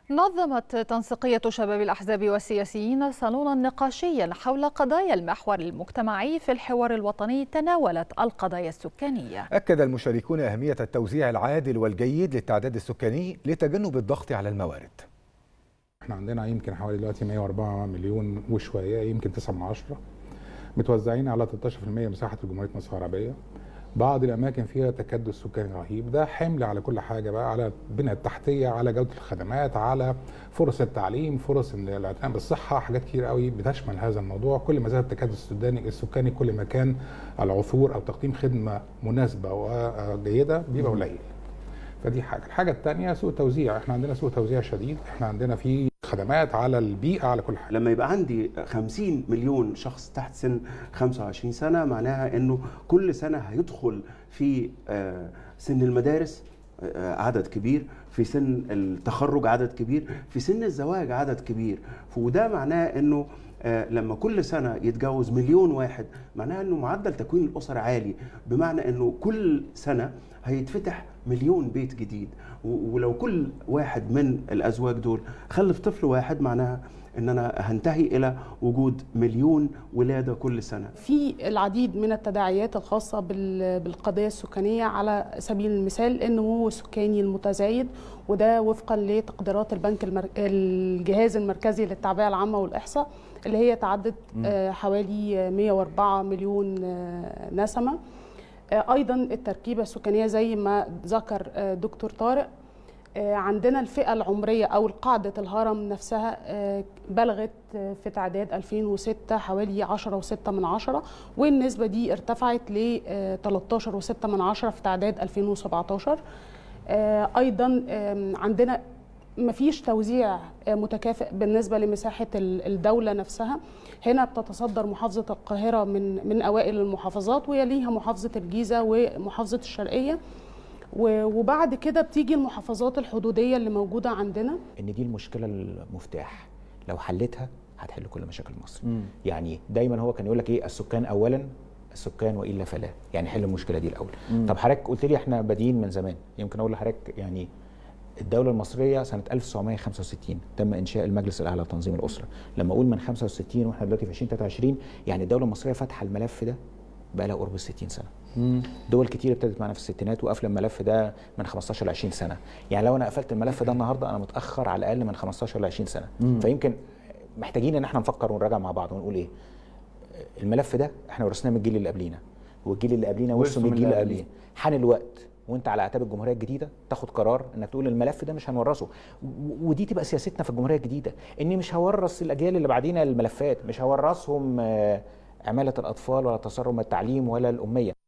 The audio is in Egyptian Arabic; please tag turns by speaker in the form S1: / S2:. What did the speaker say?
S1: نظمت تنسيقية شباب الأحزاب والسياسيين صالونا نقاشيا حول قضايا المحور المجتمعي في الحوار الوطني تناولت القضايا السكانية
S2: أكد المشاركون أهمية التوزيع العادل والجيد للتعداد السكاني لتجنب الضغط على الموارد
S3: احنا عندنا يمكن حوالي دلوقتي 104 مليون وشوية يمكن 9 من عشرة متوزعين على 13% مساحة جمهورية مصر العربية بعض الاماكن فيها تكدس سكاني رهيب ده حمل على كل حاجه بقى على البنيه التحتيه على جوده الخدمات على فرص التعليم فرص الاعتناء بالصحه حاجات كتير قوي بتشمل هذا الموضوع كل ما زاد التكدس السوداني السكاني كل ما كان العثور او تقديم خدمه مناسبه وجيده بيبقى قليل فدي حاجه الحاجه الثانيه سوء التوزيع احنا عندنا سوء توزيع شديد احنا عندنا في خدمات على البيئه على كل حاجه
S4: لما يبقى عندي 50 مليون شخص تحت سن 25 سنه معناها انه كل سنه هيدخل في سن المدارس عدد كبير في سن التخرج عدد كبير في سن الزواج عدد كبير وده معناه انه لما كل سنه يتجوز مليون واحد معناها انه معدل تكوين الاسر عالي بمعنى انه كل سنه هيتفتح مليون بيت جديد ولو كل واحد من الازواج دول خلف طفل واحد معناها ان انا هنتهي الى وجود مليون ولاده كل سنه.
S5: في العديد من التداعيات الخاصه بالقضيه السكانيه على سبيل المثال النمو السكاني المتزايد وده وفقا لتقديرات البنك المر... الجهاز المركزي للتعبئه العامه والاحصاء اللي هي تعدت حوالي 104 مليون نسمه. ايضا التركيبه السكانيه زي ما ذكر دكتور طارق عندنا الفئه العمريه او قاعده الهرم نفسها بلغت في تعداد 2006 حوالي 10.6 من عشرة والنسبه دي ارتفعت ل 13.6 من عشرة في تعداد 2017 ايضا عندنا مفيش توزيع متكافئ بالنسبه لمساحه الدوله نفسها هنا بتتصدر محافظه القاهره من من اوائل المحافظات ويليها محافظه الجيزه ومحافظه الشرقيه وبعد كده بتيجي المحافظات الحدوديه اللي موجوده عندنا
S6: ان دي المشكله المفتاح لو حلتها هتحل كل مشاكل مصر مم. يعني دايما هو كان يقول لك ايه السكان اولا السكان والا فلا يعني حل المشكله دي الاول مم. طب حضرتك قلت لي احنا بادئين من زمان يمكن اقول لحضرتك يعني الدولة المصرية سنة 1965 تم إنشاء المجلس الأعلى لتنظيم الأسرة، لما أقول من 65 وإحنا دلوقتي في 2023 يعني الدولة المصرية فاتحة الملف ده بقى لها قرب 60 سنة. مم. دول كتير ابتدت معانا في الستينات وقافلة الملف ده من 15 ل 20 سنة، يعني لو أنا قفلت الملف ده النهاردة أنا متأخر على الأقل من 15 ل 20 سنة، مم. فيمكن محتاجين إن إحنا نفكر ونراجع مع بعض ونقول إيه؟ الملف ده إحنا ورثناه من الجيل اللي قبلينا، والجيل اللي قبلينا ورثه من الجيل اللي قبلينا، حان الوقت وانت على اعتاب الجمهوريه الجديده تاخد قرار انك تقول الملف ده مش هنورثه ودي تبقى سياستنا في الجمهوريه الجديده اني مش هورث الاجيال اللي بعدينا الملفات مش هورثهم عماله الاطفال ولا تسرم التعليم ولا الاميه